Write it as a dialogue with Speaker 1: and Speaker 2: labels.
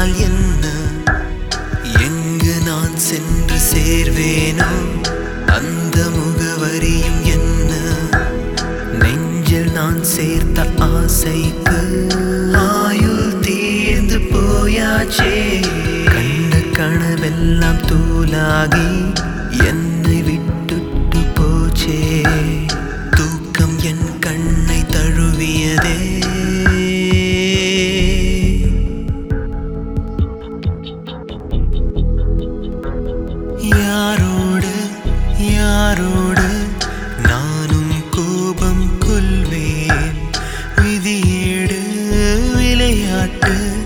Speaker 1: போனால் என்ன எங்கு நான் சென்று சேர்வேனோ அந்த முகவரியும் என்ன நெஞ்சில் நான் சேர்த்த ஆசைக்கு ஆயுள் தீர்ந்து போயாச்சே கண்ட கனவெல்லாம் தூளாகி என்னை விட்டுட்டு போச்சே தூக்கம் என் கண்ணை தழுவியதே யாரோடு யாரோடு நானும் கோபம் கொள்வேன் விதியேடு விளையாட்டு